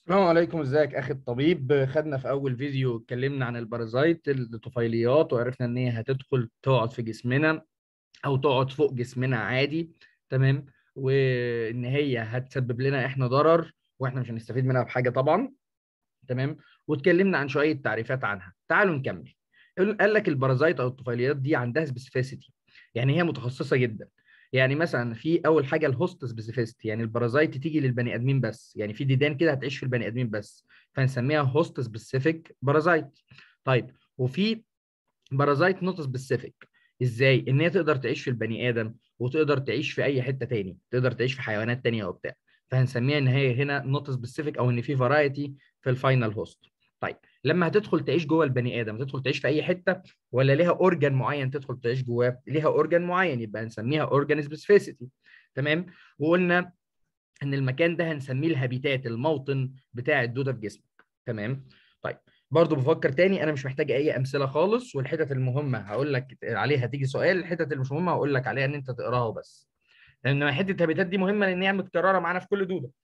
السلام عليكم ازيك اخي الطبيب خدنا في اول فيديو اتكلمنا عن البارازايت الطفيليات وعرفنا ان هي هتدخل تقعد في جسمنا او تقعد فوق جسمنا عادي تمام وان هي هتسبب لنا احنا ضرر واحنا مش هنستفيد منها بحاجه طبعا تمام واتكلمنا عن شويه تعريفات عنها تعالوا نكمل قال لك البارازايت او الطفيليات دي عندها سبيسيفيسيتي يعني هي متخصصه جدا يعني مثلا في اول حاجه الهوست سبيسيفيستي يعني البارازايت تيجي للبني ادمين بس يعني في ديدان كده هتعيش في البني ادمين بس فنسميها هوست سبيسيفيك بارازايت طيب وفي بارازايت نوت سبيسيفيك ازاي ان هي تقدر تعيش في البني ادم وتقدر تعيش في اي حته تاني تقدر تعيش في حيوانات تانية وبتاع فهنسميها ان هي هنا نوت سبيسيفيك او ان في فرايتي في الفاينل هوست طيب لما هتدخل تعيش جوه البني ادم تدخل تعيش في اي حته ولا ليها اورجان معين تدخل تعيش جواه ليها اورجان معين يبقى هنسميها اورجان سبيسيفيسيتي تمام وقلنا ان المكان ده هنسميه الهابيتات الموطن بتاع الدوده في جسمك تمام طيب برضه بفكر تاني انا مش محتاج اي امثله خالص والحتت المهمه هقول لك عليها تيجي سؤال الحتت اللي مش مهمه هقول لك عليها ان انت تقراها وبس لان حته الهابيتات دي مهمه لان هي متكرره معانا في كل دوده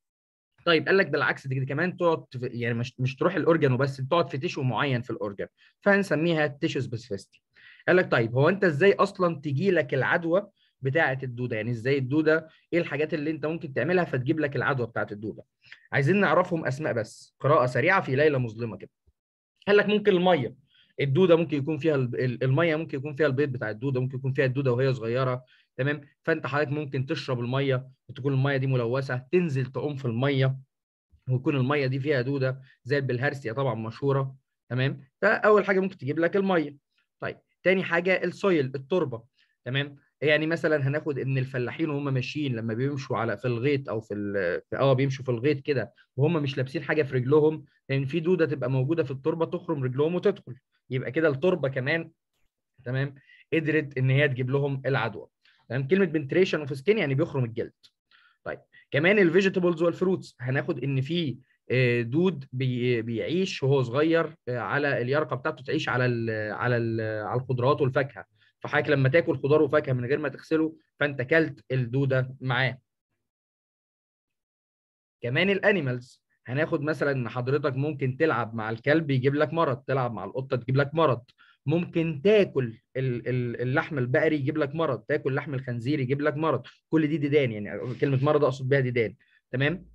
طيب قال لك بالعكس دي كمان تقعد يعني مش مش تروح الاورجن وبس تقعد في تيشو معين في الاورجن فهنسميها تيشو سبيسيفيستي قال لك طيب هو انت ازاي اصلا تجي لك العدوى بتاعه الدوده يعني ازاي الدوده ايه الحاجات اللي انت ممكن تعملها فتجيب لك العدوى بتاعه الدوده عايزين نعرفهم اسماء بس قراءه سريعه في ليله مظلمه كده قال لك ممكن الميه الدوده ممكن يكون فيها الميه ممكن يكون فيها البيض بتاع الدوده ممكن يكون فيها الدوده وهي صغيره تمام فانت حضرتك ممكن تشرب الميه وتكون الميه دي ملوثه تنزل تعوم في الميه ويكون الميه دي فيها دوده زي البلهارسيا طبعا مشهوره تمام فاول حاجه ممكن تجيب لك الميه طيب تاني حاجه السويل التربه تمام يعني مثلا هناخد ان الفلاحين وهم ماشيين لما بيمشوا على في الغيط او في اه بيمشوا في الغيط كده وهم مش لابسين حاجه في رجلهم لان يعني في دوده تبقى موجوده في التربه تخرم رجلهم وتدخل يبقى كده التربه كمان تمام قدرت ان هي تجيب لهم العدوى تمام كلمه بنتريشن اوف سكين يعني بيخرم الجلد طيب كمان الفيجيتابلز والفروتس هناخد ان في دود بيعيش وهو صغير على اليرقه بتاعته تعيش على ال على ال على الخضروات والفاكهه فحضرتك لما تاكل خضار وفاكهه من غير ما تغسله فانت كلت الدوده معاه كمان الانيمالز هناخد مثلا ان حضرتك ممكن تلعب مع الكلب يجيب لك مرض تلعب مع القطه تجيب لك مرض ممكن تاكل اللحم البقري يجيب لك مرض تاكل لحم الخنزير يجيب لك مرض كل دي ديدان يعني كلمه مرض اقصد بيها ديدان تمام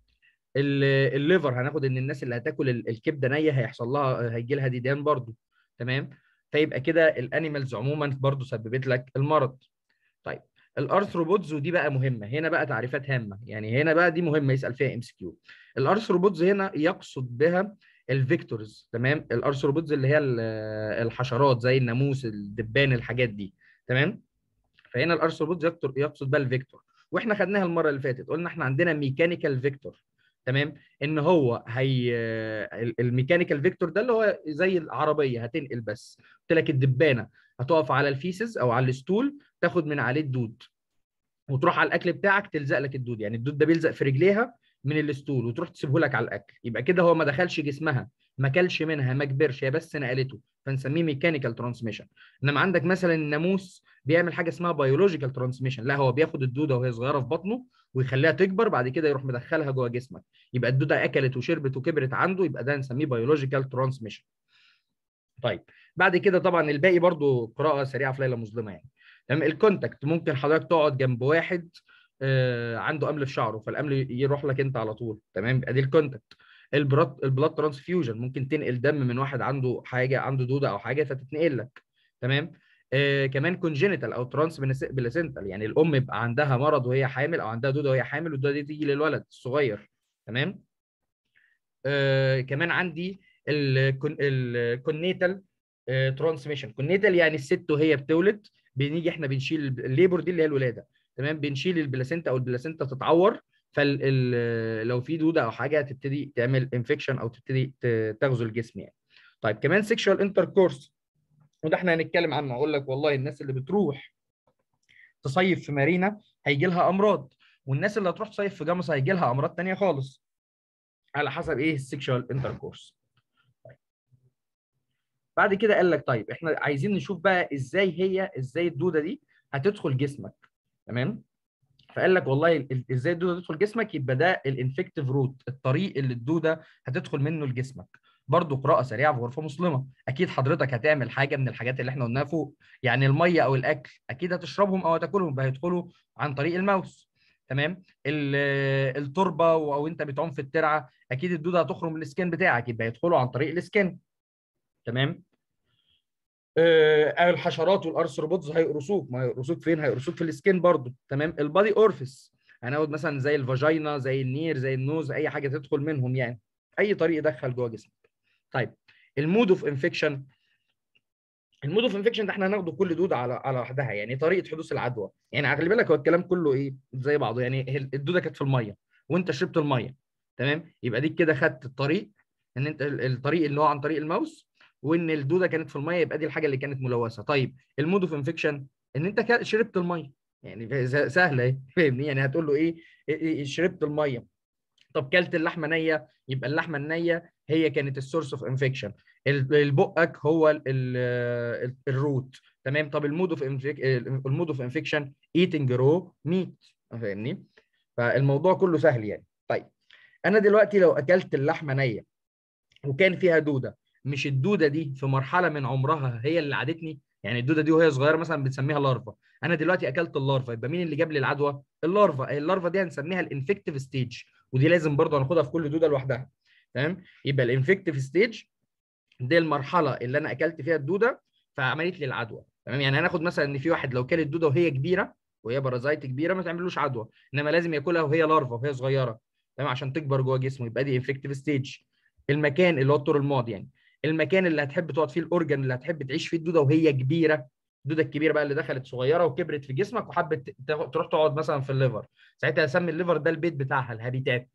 الليفر هناخد ان الناس اللي هتاكل الكبده نيه هيحصل لها هيجي لها ديدان برضو تمام فيبقى كده الانيمالز عموما برضو سببت لك المرض طيب الارثروبودز ودي بقى مهمه هنا بقى تعريفات هامه يعني هنا بقى دي مهمه يسال فيها ام سي كيو الارثروبودز هنا يقصد بها الفيكتورز تمام الارثروبودز اللي هي الحشرات زي الناموس الدبان الحاجات دي تمام فهنا الارثروبودز يقصد بها الفيكتور واحنا خدناها المره اللي فاتت قلنا احنا عندنا ميكانيكال فيكتور تمام ان هو هي الميكانيكال فيكتور ده اللي هو زي العربيه هتنقل بس قلت لك الدبانه هتقف على الفيسز او على الستول تاخد من عليه الدود وتروح على الاكل بتاعك تلزق لك الدود يعني الدود ده بيلزق في رجليها من الستول وتروح تسيبه لك على الاكل يبقى كده هو ما دخلش جسمها ما كلش منها ما كبرش هي بس نقلته فنسميه ميكانيكال ترانسميشن انما عندك مثلا الناموس بيعمل حاجه اسمها بيولوجيكال ترانسميشن لا هو بياخد الدوده وهي صغيره في بطنه ويخليها تكبر بعد كده يروح مدخلها جوه جسمك يبقى الدوده اكلت وشربت وكبرت عنده يبقى ده نسميه بيولوجيكال ترانسميشن طيب بعد كده طبعا الباقي برضو قراءه سريعه في ليله مظلمه يعني تمام الكونتاكت ممكن حضرتك تقعد جنب واحد آه عنده امل في شعره فالامل يروح لك انت على طول تمام ادي الكونتاكت البلاد البلاد ترانسفيوجن ممكن تنقل دم من واحد عنده حاجه عنده دوده او حاجه فتتنقل لك تمام آه كمان كونجينيتال او ترانس بلاسنتال يعني الام يبقى عندها مرض وهي حامل او عندها دوده وهي حامل والدوده دي تيجي للولد الصغير تمام آه كمان عندي الكونيتال ترانسميشن كونيتال يعني الست وهي بتولد بنيجي احنا بنشيل الليبر دي اللي هي الولاده تمام بنشيل البلاسنتا او البلاسنتا تتعور فلو في دوده او حاجه تبتدي تعمل انفكشن او تبتدي تغزو الجسم يعني طيب كمان سيكشوال انتركورس وده احنا هنتكلم عنه اقول لك والله الناس اللي بتروح تصيف في مارينا هيجي لها امراض والناس اللي هتروح تصيف في جاموس هيجي لها امراض ثانيه خالص على حسب ايه السيكشوال انتركورس طيب. بعد كده قال لك طيب احنا عايزين نشوف بقى ازاي هي ازاي الدوده دي هتدخل جسمك تمام فقال لك والله ال- ازاي الدوده تدخل جسمك يبقى ده الانفكتيف روت الطريق اللي الدوده هتدخل منه لجسمك برضو قراءه سريعه في غرفه مظلمه اكيد حضرتك هتعمل حاجه من الحاجات اللي احنا قلناها فوق يعني الميه او الاكل اكيد هتشربهم او هتاكلهم يبقى هيدخلوا عن طريق الماوس تمام ال- التربه او انت بتعوم في الترعه اكيد الدوده هتخرج من السكين بتاعك يبقى يدخلوا عن طريق السكين تمام آه، الحشرات والارثروبودز هيقرصوك ما هيقرصوك فين هيقرصوك في السكين برضو تمام البادي اورفيس هناخد مثلا زي الفاجينا زي النير زي النوز اي حاجه تدخل منهم يعني اي طريق يدخل جوه جسمك طيب المود اوف انفكشن المود اوف انفكشن ده احنا هناخده كل دوده على على وحدها يعني طريقه حدوث العدوى يعني خلي بالك هو الكلام كله ايه زي بعضه يعني هي الدوده كانت في الميه وانت شربت الميه تمام يبقى دي كده خدت الطريق ان انت ال- الطريق اللي هو عن طريق الماوس وان الدوده كانت في الميه يبقى دي الحاجه اللي كانت ملوثه طيب المود اوف انفكشن ان انت كا- شربت الميه يعني س- سهله اهي فاهمني يعني هتقول له ايه إيه- إيه شربت الميه طب كلت اللحمه نيه يبقى اللحمه النيه هي كانت السورس اوف انفكشن البقك هو ال- ال- الروت تمام طب المود اوف المود اوف انفكشن ايتنج رو ميت فاهمني فالموضوع كله سهل يعني طيب انا دلوقتي لو اكلت اللحمه نيه وكان فيها دوده مش الدوده دي في مرحله من عمرها هي اللي عادتني يعني الدوده دي وهي صغيره مثلا بنسميها لارفا انا دلوقتي اكلت اللارفا يبقى مين اللي جاب لي العدوى اللارفا اللارفا دي هنسميها الانفكتيف ستيج ودي لازم برضه هناخدها في كل دوده لوحدها تمام يبقى الانفكتيف ستيج دي المرحله اللي انا اكلت فيها الدوده فعملت لي العدوى تمام يعني هناخد مثلا ان في واحد لو كل الدوده وهي كبيره وهي بارازايت كبيره ما تعملوش عدوى انما لازم ياكلها وهي لارفا وهي صغيره تمام عشان تكبر جوه جسمه يبقى دي انفكتيف ستيج المكان اللي هو الطور الماضي يعني المكان اللي هتحب تقعد فيه الاورجن اللي هتحب تعيش فيه الدوده وهي كبيره الدوده الكبيره بقى اللي دخلت صغيره وكبرت في جسمك وحبت تاخد- تروح تقعد مثلا في الليفر ساعتها هسمي الليفر ده البيت بتاعها الهابيتات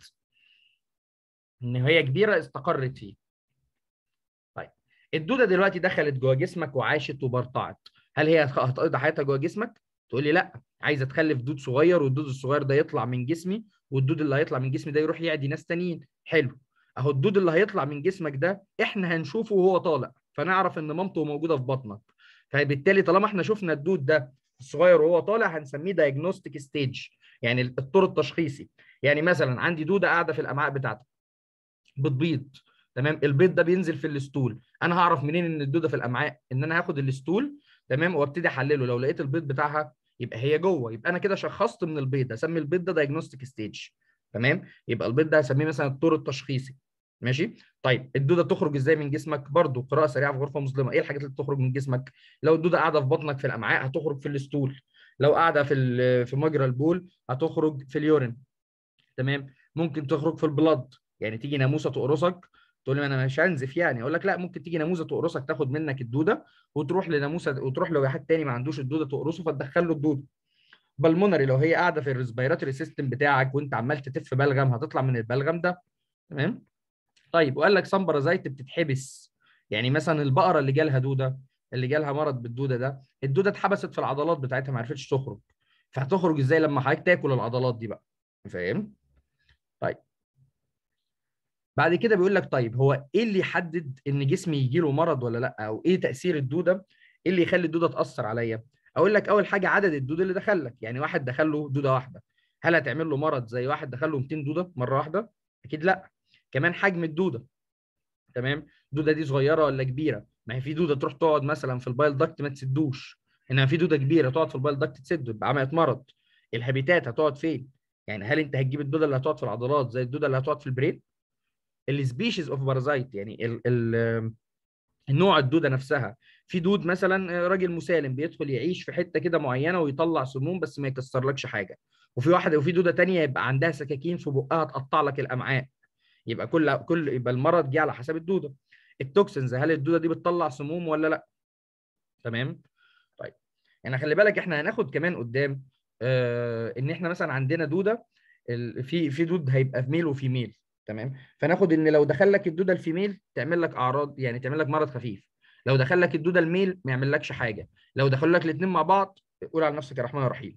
ان هي كبيره استقرت فيه طيب الدوده دلوقتي دخلت جوه جسمك وعاشت وبرطعت هل هي هتخ- هتقضي حياتها جوه جسمك تقول لي لا عايزه تخلف دود صغير والدود الصغير ده يطلع من جسمي والدود اللي هيطلع من جسمي ده يروح يعدي ناس تانيين حلو اهو الدود اللي هيطلع من جسمك ده احنا هنشوفه وهو طالع فنعرف ان مامته موجوده في بطنك فبالتالي طالما احنا شفنا الدود ده الصغير وهو طالع هنسميه دايجنوستيك ستيج يعني الطور التشخيصي يعني مثلا عندي دوده قاعده في الامعاء بتاعتك بتبيض تمام البيض ده بينزل في الستول انا هعرف منين ان الدوده في الامعاء ان انا هاخد الستول تمام وابتدي احلله لو لقيت البيض بتاعها يبقى هي جوه يبقى انا كده شخصت من البيض هسمي البيض ده دايجنوستيك ستيج تمام يبقى البيض ده هسميه مثلا الطور التشخيصي ماشي طيب الدوده تخرج ازاي من جسمك برضو قراءه سريعه في غرفه مظلمه ايه الحاجات اللي بتخرج من جسمك لو الدوده قاعده في بطنك في الامعاء هتخرج في الستول لو قاعده في ال- في مجرى البول هتخرج في اليورين تمام ممكن تخرج في البلد يعني تيجي ناموسه تقرصك تقول لي انا مش هنزف يعني اقول لك لا ممكن تيجي ناموسه تقرصك تاخد منك الدوده وتروح لناموسه وتروح لواحد تاني ما عندوش الدوده تقرصه فتدخل له الدوده بالمونري لو هي قاعده في الريسبيراتوري سيستم بتاعك وانت عمال تتف بلغم هتطلع من البلغم ده تمام طيب وقال لك سام بارازايت بتتحبس يعني مثلا البقره اللي جالها دوده اللي جالها مرض بالدوده ده الدوده اتحبست في العضلات بتاعتها ما عرفتش تخرج فهتخرج ازاي لما حضرتك تاكل العضلات دي بقى فاهم طيب بعد كده بيقول لك طيب هو ايه اللي يحدد ان جسمي يجي له مرض ولا لا او ايه تاثير الدوده ايه اللي يخلي الدوده تاثر عليا اقول لك اول حاجه عدد الدود اللي دخل لك يعني واحد دخل له دوده واحده هل هتعمل له مرض زي واحد دخل له 200 دوده مره واحده اكيد لا كمان حجم الدوده تمام الدوده دي صغيره ولا كبيره ما هي في دوده تروح تقعد مثلا في البايل داكت ما تسدوش انما في دوده كبيره تقعد في البايل داكت تسده يبقى عملت مرض الهابيتات هتقعد فين يعني هل انت هتجيب الدوده اللي هتقعد في العضلات زي الدوده اللي هتقعد في البرين السبيشيز اوف بارازايت يعني ال ال النوع الدوده نفسها في دود مثلا راجل مسالم بيدخل يعيش في حته كده معينه ويطلع سموم بس ما يكسرلكش حاجه وفي واحده وفي دوده تانية يبقى عندها سكاكين في بقها تقطع لك الامعاء يبقى كل كل يبقى المرض جه على حسب الدوده التوكسنز هل الدوده دي بتطلع سموم ولا لا تمام طيب يعني خلي بالك احنا هناخد كمان قدام آه ان احنا مثلا عندنا دوده ال- في في دود هيبقى في ميل وفي ميل تمام فناخد ان لو دخل لك الدوده الفيميل تعمل لك اعراض يعني تعمل لك مرض خفيف لو دخل لك الدوده الميل ما يعملكش حاجه لو دخل لك الاثنين مع بعض قول على نفسك يا رحمن الرحيم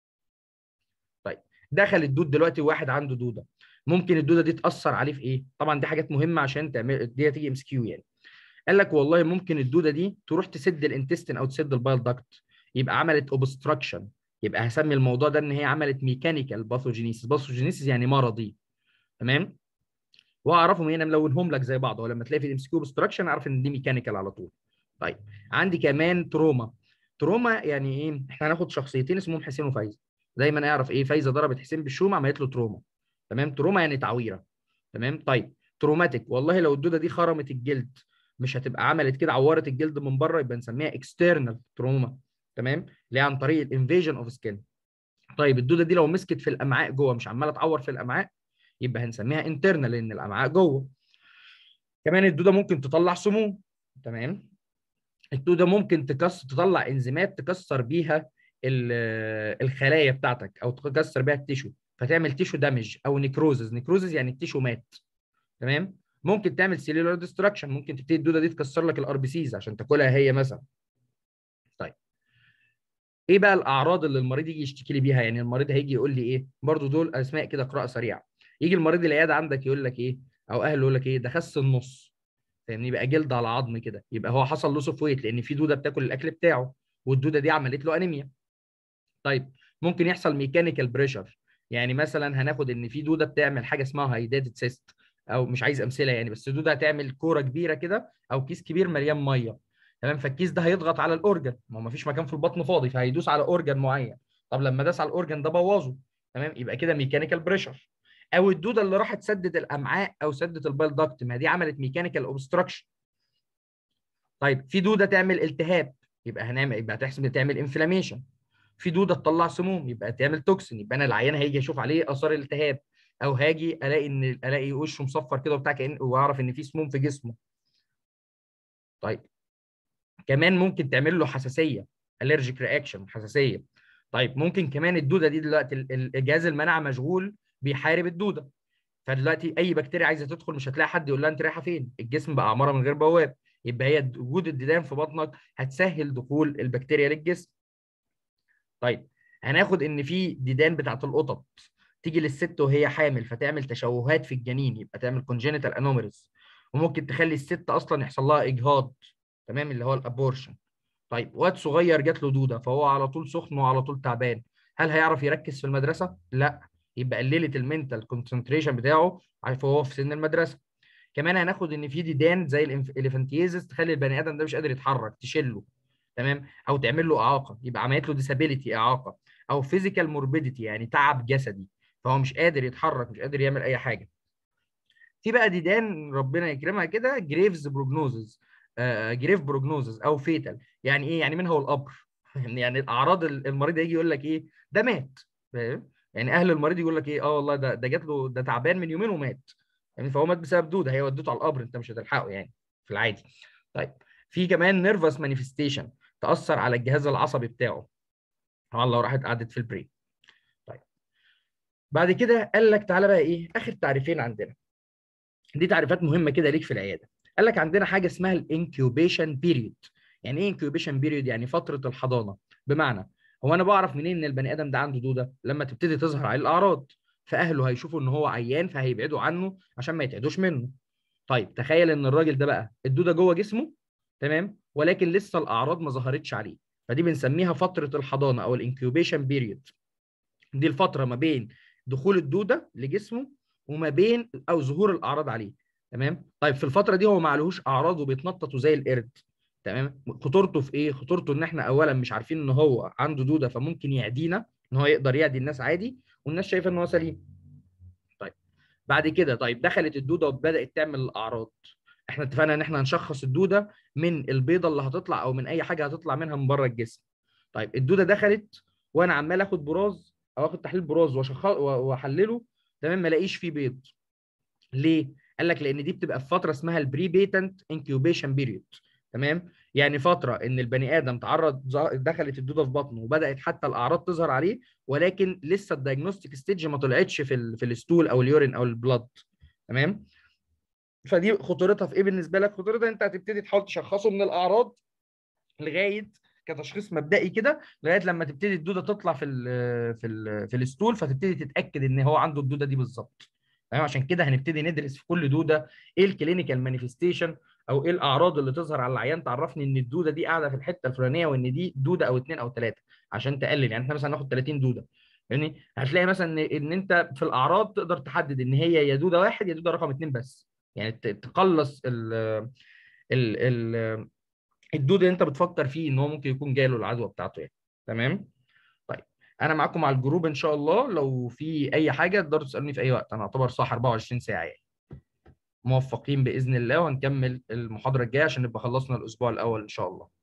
طيب دخل الدود دلوقتي واحد عنده دوده ممكن الدوده دي تاثر عليه في ايه طبعا دي حاجات مهمه عشان تعمل دي تيجي ام اس كيو يعني قال لك والله ممكن الدوده دي تروح تسد الانتستين او تسد البايل داكت يبقى عملت اوبستراكشن يبقى هسمي الموضوع ده ان هي عملت ميكانيكال باثوجينيسيس باثوجينيسيس يعني مرضي تمام واعرفهم هنا ملونهم لك زي بعض ولما تلاقي في الام سي كيو اوبستراكشن اعرف ان دي ميكانيكال على طول طيب عندي كمان تروما تروما يعني ايه احنا هناخد شخصيتين اسمهم حسين وفايزه دايما اعرف ايه فايزه ضربت حسين بالشوم عملت له تروما تمام تروما يعني تعويره تمام طيب تروماتيك والله لو الدوده دي خرمت الجلد مش هتبقى عملت كده عورت الجلد من بره يبقى نسميها اكسترنال تروما تمام اللي هي عن طريق الانفيجن اوف سكين طيب الدوده دي لو مسكت في الامعاء جوه مش عماله تعور في الامعاء يبقى هنسميها انترنال لان الامعاء جوه كمان الدوده ممكن تطلع سموم تمام الدوده ممكن تكسر تطلع انزيمات تكسر بيها الخلايا بتاعتك او تكسر بيها التيشو فتعمل تيشو دامج او نيكروزز نيكروزز يعني التيشو مات تمام ممكن تعمل سيلولار ديستراكشن ممكن تبتدي الدوده دي تكسر لك الار بي سيز عشان تاكلها هي مثلا طيب ايه بقى الاعراض اللي المريض يجي يشتكي لي بيها يعني المريض هيجي يقول لي ايه برضو دول اسماء كده قراءه سريعه يجي المريض العياده عندك يقول لك ايه او اهله يقول لك ايه ده خس النص فاهمني يبقى جلد على عظم كده يبقى هو حصل له اوف ويت لان في دوده بتاكل الاكل بتاعه والدوده دي عملت له انيميا طيب ممكن يحصل ميكانيكال بريشر يعني مثلا هناخد ان في دوده بتعمل حاجه اسمها هايداتد سيست او مش عايز امثله يعني بس دوده هتعمل كوره كبيره كده او كيس كبير مليان ميه تمام فالكيس ده هيضغط على الاورجن ما هو مفيش مكان في البطن فاضي فهيدوس على اورجن معين طب لما داس على الاورجن ده بوظه تمام يبقى كده ميكانيكال بريشر او الدوده اللي راحت سدت الامعاء او سدت البايل داكت ما دي عملت ميكانيكال اوبستراكشن طيب في دوده تعمل التهاب يبقى هنعمل يبقى هتحسب تعمل انفلاميشن في دوده تطلع سموم يبقى تعمل توكسين يبقى انا العيان هيجي اشوف عليه اثار الالتهاب او هاجي الاقي ان الاقي وشه مصفر كده وبتاع كان واعرف ان في سموم في جسمه طيب كمان ممكن تعمل له حساسيه الرجيك رياكشن حساسيه طيب ممكن كمان الدوده دي دلوقتي الجهاز المناعه مشغول بيحارب الدوده فدلوقتي اي بكتيريا عايزه تدخل مش هتلاقي حد يقول لها انت رايحه فين الجسم بقى عماره من غير بواب يبقى هي وجود الديدان في بطنك هتسهل دخول البكتيريا للجسم طيب هناخد ان في ديدان بتاعت القطط تيجي للست وهي حامل فتعمل تشوهات في الجنين يبقى تعمل كونجينيتال انوميريز وممكن تخلي الست اصلا يحصل لها اجهاض تمام اللي هو الابورشن طيب واد صغير جات له دوده فهو على طول سخن وعلى طول تعبان هل هيعرف يركز في المدرسه لا يبقى قللت المنتال كونسنتريشن بتاعه فهو في سن المدرسه كمان هناخد ان في ديدان زي الاليفانتيزس تخلي البني ادم ده مش قادر يتحرك تشله تمام او تعمل له اعاقه يبقى عملت له ديسابيليتي اعاقه او فيزيكال موربيديتي يعني تعب جسدي فهو مش قادر يتحرك مش قادر يعمل اي حاجه في بقى ديدان ربنا يكرمها كده جريفز بروجنوزز جريف بروجنوزز او فيتال يعني ايه يعني منها والقبر يعني الاعراض المريض يجي يقول لك ايه ده مات فاهم يعني اهل المريض يقول لك ايه اه والله ده ده جات له ده تعبان من يومين ومات يعني فهو مات بسبب دوده هي ودته على القبر انت مش هتلحقه يعني في العادي طيب في كمان نيرفس مانيفستيشن تاثر على الجهاز العصبي بتاعه طبعا لو راحت قعدت في البرين طيب بعد كده قال لك تعالى بقى ايه اخر تعريفين عندنا دي تعريفات مهمه كده ليك في العياده قال لك عندنا حاجه اسمها الانكيوبيشن بيريود يعني ايه انكيوبيشن بيريود يعني فتره الحضانه بمعنى هو انا بعرف منين ان البني ادم ده عنده دوده لما تبتدي تظهر عليه الاعراض فاهله هيشوفوا ان هو عيان فهيبعدوا عنه عشان ما يتعدوش منه طيب تخيل ان الراجل ده بقى الدوده جوه جسمه تمام ولكن لسه الاعراض ما ظهرتش عليه فدي بنسميها فتره الحضانه او الانكيوبيشن بيريود دي الفتره ما بين دخول الدوده لجسمه وما بين او ظهور الاعراض عليه تمام طيب في الفتره دي هو ما عليهوش اعراض وبيتنطط زي القرد تمام خطورته في ايه خطورته ان احنا اولا مش عارفين ان هو عنده دوده فممكن يعدينا ان هو يقدر يعدي الناس عادي والناس شايفه ان هو سليم طيب بعد كده طيب دخلت الدوده وبدات تعمل الاعراض احنا اتفقنا ان احنا هنشخص الدوده من البيضه اللي هتطلع او من اي حاجه هتطلع منها من بره الجسم طيب الدوده دخلت وانا عمال اخد براز او اخد تحليل براز واحلله تمام ما الاقيش فيه بيض ليه قال لك لان دي بتبقى في فتره اسمها البري بيتنت انكيوبيشن بيريود تمام يعني فتره ان البني ادم تعرض دخلت الدوده في بطنه وبدات حتى الاعراض تظهر عليه ولكن لسه الدايجنوستيك ستيج ما طلعتش في ال في الستول او اليورين او البلاد تمام فدي خطورتها في ايه بالنسبه لك خطورتها انت هتبتدي تحاول تشخصه من الاعراض لغايه كتشخيص مبدئي كده لغايه لما تبتدي الدوده تطلع في ال في ال في الستول فتبتدي تتاكد ان هو عنده الدوده دي بالظبط تمام عشان كده هنبتدي ندرس في كل دوده ايه الكلينيكال مانيفستيشن او ايه الاعراض اللي تظهر على العيان تعرفني ان الدوده دي قاعده في الحته الفلانيه وان دي دوده او اثنين او ثلاثه عشان تقلل يعني احنا مثلا ناخد 30 دوده يعني هتلاقي مثلا ان ان انت في الاعراض تقدر تحدد ان هي يا دوده واحد يا دوده رقم اثنين بس يعني ت- تقلص ال ال ال الدود اللي انت بتفكر فيه ان هو ممكن يكون جاله العدوى بتاعته يعني تمام طيب انا معاكم على الجروب ان شاء الله لو في اي حاجه تقدروا تسالوني في اي وقت انا اعتبر صح 24 ساعه يعني موفقين باذن الله وهنكمل المحاضره الجايه عشان نبقى خلصنا الاسبوع الاول ان شاء الله